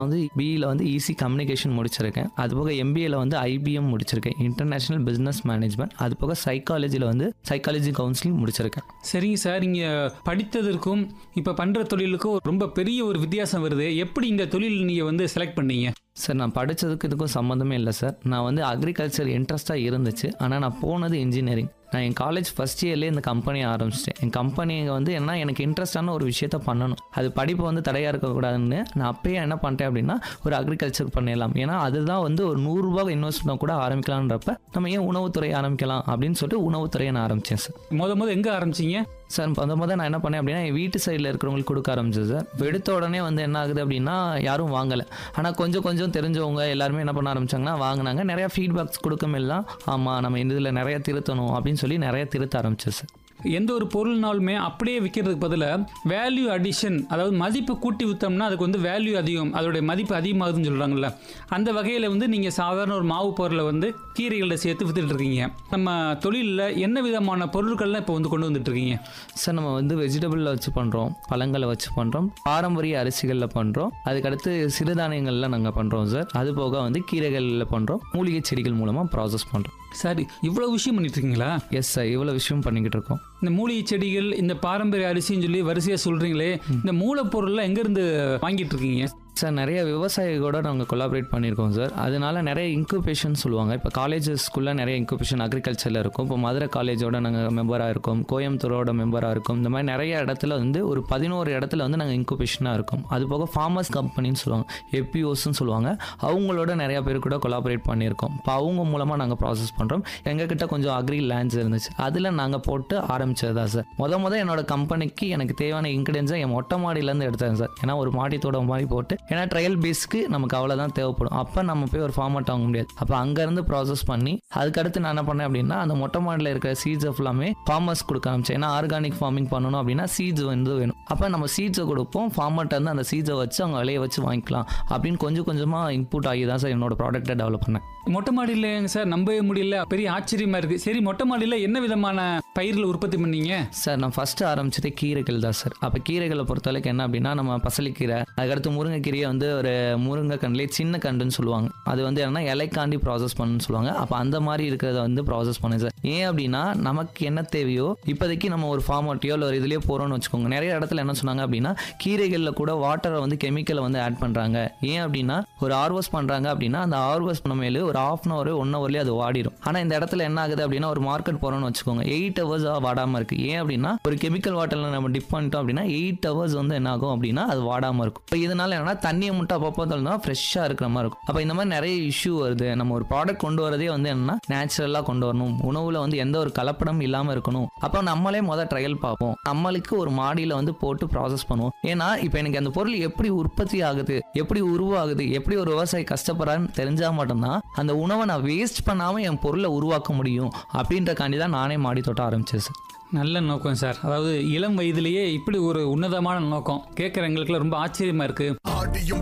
வந்து பிஇயில் வந்து easy communication முடிச்சிருக்கேன் அது போக எம்பிஏல வந்து ஐபிஎம் முடிச்சிருக்கேன் இன்டர்நேஷனல் பிஸ்னஸ் மேனேஜ்மெண்ட் அது போக சைக்காலஜியில் வந்து சைக்காலஜி கவுன்சிலிங் முடிச்சிருக்கேன் சரிங்க சார் நீங்கள் படித்ததற்கும் இப்போ பண்ணுற தொழிலுக்கும் ரொம்ப பெரிய ஒரு வித்தியாசம் வருது எப்படி இந்த தொழில் நீங்கள் வந்து செலக்ட் பண்ணீங்க சார் நான் படித்ததுக்கு இதுக்கும் சம்மந்தமே இல்லை சார் நான் வந்து அக்ரிகல்ச்சர் இன்ட்ரெஸ்ட்டாக இருந்துச்சு ஆனால் நான் போனது இன்ஜினியரிங் நான் என் காலேஜ் ஃபஸ்ட் இயர்லேயே இந்த கம்பெனி ஆரம்பிச்சிட்டேன் என் கம்பெனி வந்து என்ன எனக்கு இன்ட்ரெஸ்டான ஒரு விஷயத்த பண்ணணும் அது படிப்பு வந்து தடையாக இருக்கக்கூடாதுன்னு நான் அப்பயே என்ன பண்ணிட்டேன் அப்படின்னா ஒரு அக்ரிகல்ச்சர் பண்ணிடலாம் ஏன்னா அதுதான் வந்து ஒரு நூறுரூவா இன்வெஸ்ட்மெண்ட் கூட ஆரம்பிக்கலான்றப்ப நம்ம ஏன் உணவுத்துறை ஆரம்பிக்கலாம் அப்படின்னு சொல்லிட்டு உணவுத்துறையை நான் ஆரம்பித்தேன் சார் முத முத எங்கே ஆரம்பிச்சீங்க சார் முத முத நான் என்ன பண்ணேன் அப்படின்னா என் வீட்டு சைடில் இருக்கிறவங்களுக்கு கொடுக்க ஆரம்பிச்சது சார் இப்ப எடுத்த உடனே வந்து என்ன ஆகுது அப்படின்னா யாரும் வாங்கலை ஆனால் கொஞ்சம் கொஞ்சம் தெரிஞ்சவங்க எல்லாருமே என்ன பண்ண ஆரம்பிச்சாங்கன்னா வாங்கினாங்க நிறையா ஃபீட்பேக்ஸ் கொடுக்கமெல்லாம் ஆமாம் நம்ம இந்த இதில் நிறைய திருத்தணும் அப்படின்னு சொல்லி நிறைய திருத்த ஆரம்பிச்சது சார் எந்த ஒரு பொருள்னாலுமே அப்படியே விற்கிறதுக்கு பதிலாக வேல்யூ அடிஷன் அதாவது மதிப்பு கூட்டி விற்றோம்னா அதுக்கு வந்து வேல்யூ அதிகம் அதோடைய மதிப்பு அதிகமாகுதுன்னு சொல்கிறாங்கல்ல அந்த வகையில் வந்து நீங்கள் சாதாரண ஒரு மாவு பொருளை வந்து கீரைகளை சேர்த்து வித்துட்டு இருக்கீங்க நம்ம தொழிலில் என்ன விதமான பொருட்கள்லாம் இப்போ வந்து கொண்டு வந்துட்டு இருக்கீங்க சார் நம்ம வந்து வெஜிடபிளில் வச்சு பண்ணுறோம் பழங்களை வச்சு பண்ணுறோம் பாரம்பரிய அரிசிகளில் பண்ணுறோம் அதுக்கடுத்து சிறுதானியங்களில் நாங்கள் பண்ணுறோம் சார் அது போக வந்து கீரைகளில் பண்ணுறோம் மூலிகை செடிகள் மூலமாக ப்ராசஸ் பண்ணுறோம் சார் இவ்வளோ விஷயம் பண்ணிட்டு இருக்கீங்களா எஸ் சார் இவ்வளோ விஷயம் பண்ணிக்கிட்டு இருக்கோம் இந்த மூலிகை செடிகள் இந்த பாரம்பரிய அரிசின்னு சொல்லி வரிசையாக சொல்கிறீங்களே இந்த மூலப்பொருள்லாம் எங்கேருந்து வாங்கிட்டு இருக்கீங்க சார் நிறைய விவசாயிகளோட நாங்கள் கொலாபரேட் பண்ணியிருக்கோம் சார் அதனால நிறைய இன்குபேஷன் சொல்லுவாங்க இப்போ காலேஜஸ்க்குள்ளே நிறைய இன்குபேஷன் அக்ரிகல்ச்சரில் இருக்கும் இப்போ மதுரை காலேஜோட நாங்கள் மெம்பராக இருக்கோம் கோயம்புத்தூரோட மெம்பராக இருக்கும் இந்த மாதிரி நிறைய இடத்துல வந்து ஒரு பதினோரு இடத்துல வந்து நாங்கள் இன்குபேஷனாக இருக்கும் அது போக ஃபார்மர்ஸ் கம்பெனின்னு சொல்லுவாங்க எப்பிஓஸ்ன்னு சொல்லுவாங்க அவங்களோட நிறைய பேர் கூட கொலாபரேட் பண்ணியிருக்கோம் இப்போ அவங்க மூலமாக நாங்கள் ப்ராசஸ் பண்ணுறோம் எங்ககிட்ட கொஞ்சம் அக்ரி லேண்ட்ஸ் இருந்துச்சு அதில் நாங்கள் போட்டு ஆரம்பிச்சது தான் சார் முத முத என்னோட கம்பெனிக்கு எனக்கு தேவையான இன்க்ரீடியன்ஸை என் மொட்டை மாடியிலேருந்து எடுத்தேன் சார் ஏன்னா ஒரு மாடித்தோட மாதிரி போட்டு ஏன்னா ட்ரையல் பேஸ்க்கு நமக்கு அவ்வளோதான் தேவைப்படும் அப்போ நம்ம போய் ஒரு ஃபார்மட் வாங்க முடியாது அப்போ அங்கேருந்து ப்ராசஸ் பண்ணி அதுக்கடுத்து நான் என்ன பண்ணேன் அப்படின்னா அந்த மொட்டை மாடியில் இருக்கிற சீட்ஸ் ஃபுல்லாமே ஃபார்மர்ஸ் கொடுக்க ஆரம்பிச்சேன் ஏன்னா ஆர்கானிக் ஃபார்மிங் பண்ணணும் அப்படின்னா சீட்ஸ் வந்து வேணும் அப்போ நம்ம சீட்ஸை கொடுப்போம் ஃபார்மர்ட்ட வந்து அந்த சீட்ஸை வச்சு அவங்க விலையை வச்சு வாங்கிக்கலாம் அப்படின்னு கொஞ்சம் கொஞ்சமாக இன்புட் ஆகி தான் சார் என்னோட ப்ராடக்ட்டை டெவலப் பண்ணேன் மொட்டை மாடியில் சார் நம்பவே முடியல பெரிய ஆச்சரியமா இருக்கு சரி மொட்டை மாடியில் என்ன விதமான பயிர்கள் உற்பத்தி பண்ணீங்க சார் நான் ஃபஸ்ட்டு ஆரம்பிச்சதே கீரைகள் தான் சார் அப்போ கீரைகளை பொறுத்தளவுக்கு என்ன அப்படின்னா நம்ம பசலிக்கீரை அதுக்கடுத்து முருங்கைக்கீரையை வந்து ஒரு முருங்கை கண்டுலேயே சின்ன கண்டுன்னு சொல்லுவாங்க அது வந்து என்னன்னா இலைக்காண்டி ப்ராசஸ் பண்ணுன்னு சொல்லுவாங்க அப்போ அந்த மாதிரி இருக்கிறத வந்து ப்ராசஸ் பண்ணுங்க சார் ஏன் அப்படின்னா நமக்கு என்ன தேவையோ இப்போதைக்கு நம்ம ஒரு ஃபார்மாட்டியோ இல்லை ஒரு இதுலேயோ போகிறோம்னு வச்சுக்கோங்க நிறைய இடத்துல என்ன சொன்னாங்க அப்படின்னா கீரைகளில் கூட வாட்டரை வந்து கெமிக்கலை வந்து ஆட் பண்ணுறாங்க ஏன் அப்படின்னா ஒரு ஆர்வஸ் பண்ணுறாங்க அப்படின்னா அந்த ஆர்வஸ் பண்ண மேலே ஒரு ஆஃப் அன் ஹவர் ஒன் ஹவர்லேயே அது வாடிடும் ஆனால் இந்த இடத்துல என்ன ஆகுது அப்படின்னா ஒரு மார்க்கெட் போகிறோம்னு வச்சுக்கோங்க எயிட் ஹவர்ஸ் வாடாமல் இருக்கு ஏன் அப்படின்னா ஒரு கெமிக்கல் வாட்டரில் நம்ம டிப் பண்ணிட்டோம் அப்படின்னா எயிட் ஹவர்ஸ் வந்து என்ன ஆகும் அப்படின்னா அது வாடாமல் இருக்கும் இப்போ இதனால என்னன்னா தண்ணியை மட்டும் அப்பப்போ தள்ளனா ஃப்ரெஷ்ஷாக இருக்கிற மாதிரி இருக்கும் அப்போ இந்த மாதிரி நிறைய இஷ்யூ வருது நம்ம ஒரு ப்ராடக்ட் கொண்டு வரதே வந்து என்னன்னா நேச்சுரலாக கொண்டு வரணும் உணவில் வந்து எந்த ஒரு கலப்படம் இல்லாமல் இருக்கணும் அப்போ நம்மளே முதல் ட்ரையல் பார்ப்போம் நம்மளுக்கு ஒரு மாடியில் வந்து போட்டு ப்ராசஸ் பண்ணுவோம் ஏன்னா இப்போ எனக்கு அந்த பொருள் எப்படி உற்பத்தி ஆகுது எப்படி உருவாகுது எப்படி ஒரு விவசாயி கஷ்டப்படுறான்னு தெரிஞ்சால் மட்டும்தான் அந்த உணவை நான் வேஸ்ட் பண்ணாமல் என் பொருளை உருவாக்க முடியும் அப்படின்றக்காண்டி தான் நானே மாடி தோட்ட ஆரம்பிச்சேன் சார் நல்ல நோக்கம் சார் அதாவது இளம் வயதிலேயே இப்படி ஒரு உன்னதமான நோக்கம் கேட்குற எங்களுக்குலாம் ரொம்ப ஆச்சரியமா இருக்கு ஆடியும்